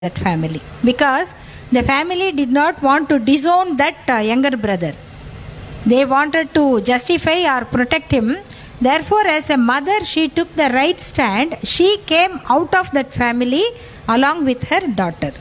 that family because the family did not want to disown that uh, younger brother. They wanted to justify or protect him. Therefore, as a mother, she took the right stand. She came out of that family along with her daughter.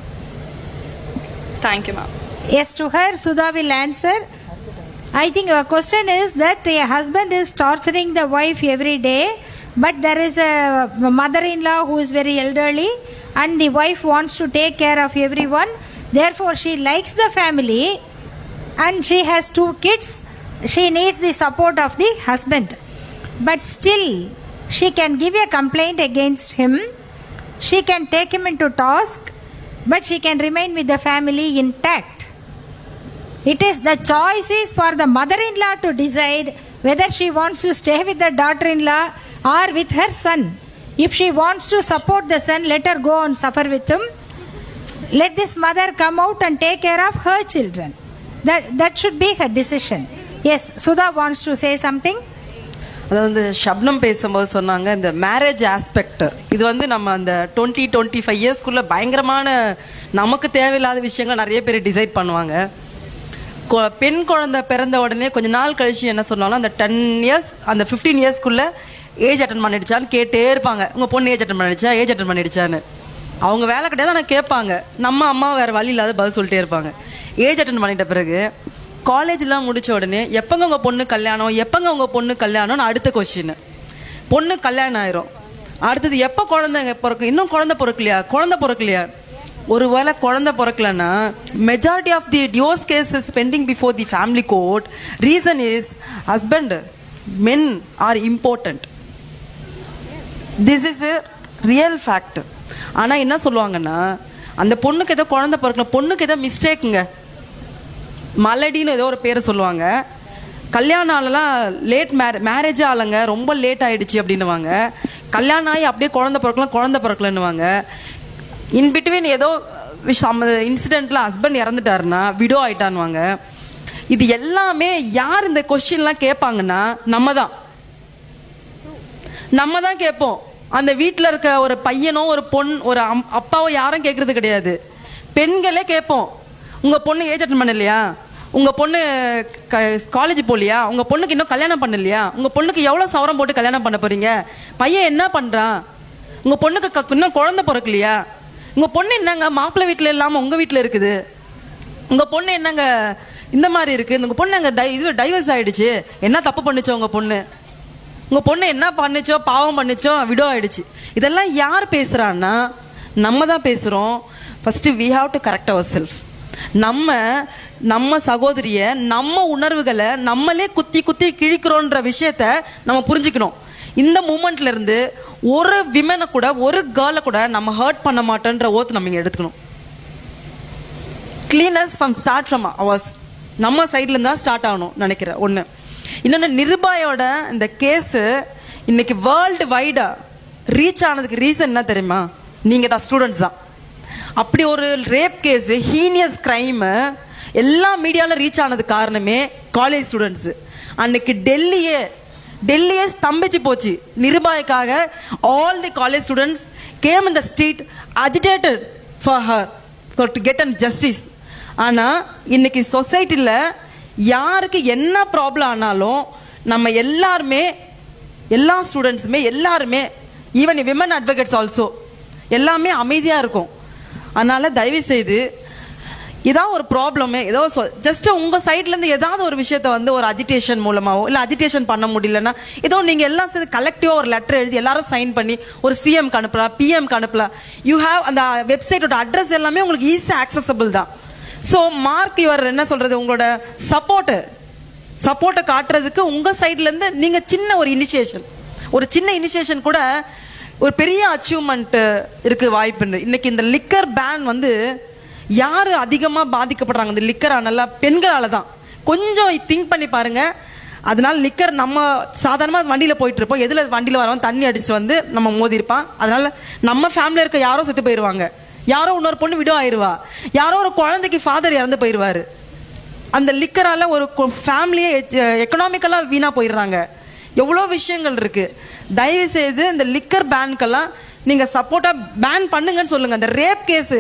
Thank you, ma'am. Yes, to her, Sudha will answer. I think your question is that a husband is torturing the wife every day, but there is a mother in law who is very elderly, and the wife wants to take care of everyone. Therefore, she likes the family and she has two kids. She needs the support of the husband, but still, she can give a complaint against him. She can take him into task, but she can remain with the family intact. It is the choice is for the mother-in-law to decide whether she wants to stay with the daughter-in-law or with her son. If she wants to support the son, let her go and suffer with him. Let this mother come out and take care of her children. That that should be her decision. Yes, Sudha wants to say something. அதாவது வந்து ஷப்னம் பேசும்போது சொன்னாங்க இந்த marriage aspect இது வந்து நம்ம அந்த twenty twenty five இயர்ஸ்க்குள்ள பயங்கரமான நமக்கு தேவையில்லாத விஷயங்கள் நிறைய பேர் டிசைட் பண்ணுவாங்க கொ- பெண் குழந்தை பிறந்த உடனே கொஞ்ச நாள் கழிச்சு என்ன சொன்னாலும் அந்த டென் இயர்ஸ் அந்த ஃபிஃப்டீன் இயர்ஸ்க்குள்ள ஏஜ் அட்டன் பண்ணிடுச்சான்னு கேட்டே இருப்பாங்க உங்க பொண்ணு ஏஜ் அட்டன் பண்ணிடுச்சா ஏஜ் அட்டன் பண்ணிடுச்சான்னு அவங்க வேலை கிடையாது ஆனால் கேட்பாங்க நம்ம அம்மா வேற வழி இல்லாத பதில் சொல்லிட்டே இருப்பாங்க ஏஜ் அட்டன் பண்ணிட்ட பிறகு காலேஜ்லாம் முடிச்ச உடனே எப்பங்க உங்க பொண்ணு கல்யாணம் எப்பங்க உங்க பொண்ணு கல்யாணம்னு அடுத்த கொஸ்டின் பொண்ணு கல்யாணம் ஆயிரும் அடுத்தது எப்போ குழந்தைங்க பிறக்கும் இன்னும் குழந்தை பிறக்கலையா குழந்தை பிறக்கலையா ஒருவேளை குழந்தை பிறக்கலன்னா majority of the divorce cases pending before the family court reason is husband men are important this is a real fact ஆனால் என்ன சொல்லுவாங்கன்னா அந்த பொண்ணுக்கு ஏதோ குழந்தை பிறக்கல பொண்ணுக்கு ஏதோ மிஸ்டேக்குங்க மலடின்னு ஏதோ ஒரு பேரை சொல்லுவாங்க கல்யாணம் ஆளெல்லாம் லேட் மேரே மேரேஜே ஆளுங்க ரொம்ப லேட் ஆயிடுச்சு அப்படின்னுவாங்க கல்யாணம் ஆகி அப்படியே குழந்தை பிறக்கலாம் குழந்தை பிறக்கலன்னுவாங்க இன் பிட்வீன் ஏதோ விஷயம் இன்சிடென்ட்ல ஹஸ்பண்ட் இறந்துட்டாருன்னா விடோ ஆயிட்டான்னுவாங்க இது எல்லாமே யார் இந்த கொஸ்டின்லாம் கேட்பாங்கன்னா நம்ம தான் நம்ம தான் கேட்போம் அந்த வீட்டில் இருக்க ஒரு பையனோ ஒரு பொண் ஒரு அம்- அப்பாவோ யாரும் கேட்கறது கிடையாது பெண்களே கேட்போம் உங்க பொண்ணு ஏஜ் அட்டன் பண்ணலையா உங்க பொண்ணு காலேஜ் போகலையா உங்க பொண்ணுக்கு இன்னும் கல்யாணம் பண்ணலையா உங்க பொண்ணுக்கு எவ்வளவு சவரம் போட்டு கல்யாணம் பண்ண போறீங்க பையன் என்ன பண்றான் உங்க பொண்ணுக்கு க- இன்னும் குழந்தை பிறக்கலையா உங்க பொண்ணு என்னங்க மாப்பிள்ளை வீட்டில் இல்லாம உங்க வீட்டில் இருக்குது உங்க பொண்ணு என்னங்க இந்த மாதிரி இருக்கு உங்க பொண்ணு அங்க டை- இது டைவர்ஸ் ஆயிடுச்சு என்ன தப்பு பண்ணுச்சோ உங்க பொண்ணு உங்க பொண்ணு என்ன பண்ணுச்சோ பாவம் பண்ணுச்சோ விடோ ஆயிடுச்சு இதெல்லாம் யார் பேசுறான்னா நம்ம தான் பேசுறோம் first we have to correct our self நம்ம நம்ம சகோதரிய நம்ம உணர்வுகளை நம்மளே குத்தி குத்தி கிழிக்கிறோன்ற விஷயத்த நம்ம புரிஞ்சுக்கணும் இந்த மூமெண்ட்ல இருந்து ஒரு விமனை கூட ஒரு கேர்ளை கூட நம்ம ஹர்ட் பண்ண மாட்டோன்ற ஓத்து நம்ம இங்க எடுத்துக்கணும் cleanness from start from ours நம்ம சைட்ல இருந்து தான் ஸ்டார்ட் ஆகணும் நினைக்கிறேன் ஒன்று இன்னொன்று நிருபாயோட இந்த கேஸு இன்னைக்கு வேர்ல்டு வைடா ரீச் ஆனதுக்கு ரீசன் என்ன தெரியுமா நீங்க தான் ஸ்டூடெண்ட்ஸ் தான் அப்படி ஒரு ரேப் கேஸ் ஹீனியஸ் கிரைம் எல்லா மீடியால ரீச் ஆனது காரணமே காலேஜ் ஸ்டூடெண்ட்ஸ் அன்னைக்கு டெல்லியே டெல்லியே ஸ்தம்பிச்சு போச்சு நிருபாய்க்காக all the college students came in the street agitated for her for to get an justice ஆனா இன்னைக்கு சொசைட்டில யாருக்கு என்ன ப்ராப்ளம் ஆனாலும் நம்ம எல்லாருமே எல்லா ஸ்டூடெண்ட்ஸுமே எல்லாருமே ஈவன் விமன் அட்வொகேட்ஸ் ஆல்சோ எல்லாமே அமைதியா இருக்கும் அதனால தயவு செய்து இதான் ஒரு ப்ராப்ளம் ஏதோ ஜஸ்ட் உங்க சைட்ல இருந்து ஏதாவது ஒரு விஷயத்த வந்து ஒரு அஜிடேஷன் மூலமாவோ இல்ல அஜிடேஷன் பண்ண முடியலன்னா ஏதோ நீங்க எல்லாம் சேர்ந்து கலெக்டிவா ஒரு லெட்டர் எழுதி எல்லாரும் சைன் பண்ணி ஒரு சிஎம்க்கு அனுப்பலாம் பிஎம்க்கு அனுப்பலாம் யூ ஹேவ் அந்த வெப்சைட்டோட அட்ரஸ் எல்லாமே உங்களுக்கு ஈஸி ஆக்சசபிள் தான் ஸோ மார்க் யுவர் என்ன சொல்றது உங்களோட சப்போர்ட் சப்போர்ட்டை காட்டுறதுக்கு உங்க சைட்ல இருந்து நீங்க சின்ன ஒரு இனிஷியேஷன் ஒரு சின்ன இனிஷியேஷன் கூட ஒரு பெரிய அச்சீவ்மெண்ட் இருக்கு வாய்ப்பு இன்னைக்கு இந்த லிக்கர் பேன் வந்து யாரு அதிகமா பாதிக்கப்படுறாங்க இந்த லிக்கர் நல்லா பெண்களால தான் கொஞ்சம் திங்க் பண்ணி பாருங்க அதனால லிக்கர் நம்ம சாதாரணமா வண்டியில போயிட்டு இருப்போம் எதுல வண்டியில வரவன் தண்ணி அடிச்சுட்டு வந்து நம்ம மோதி இருப்பான் அதனால நம்ம ஃபேமிலியில இருக்க யாரோ செத்து போயிருவாங்க யாரோ இன்னொரு பொண்ணு விடோ ஆயிருவா யாரோ ஒரு குழந்தைக்கு ஃபாதர் இறந்து போயிருவாரு அந்த லிக்கரால ஒரு ஃபேமிலியே எக்கனாமிக்கலாக வீணாக போயிடுறாங்க எவ்வளோ விஷயங்கள் இருக்கு தயவு செய்து இந்த லிக்கர் பேனுக்கெல்லாம் நீங்க சப்போர்ட்டா பேன் பண்ணுங்கன்னு சொல்லுங்க அந்த ரேப் கேஸ்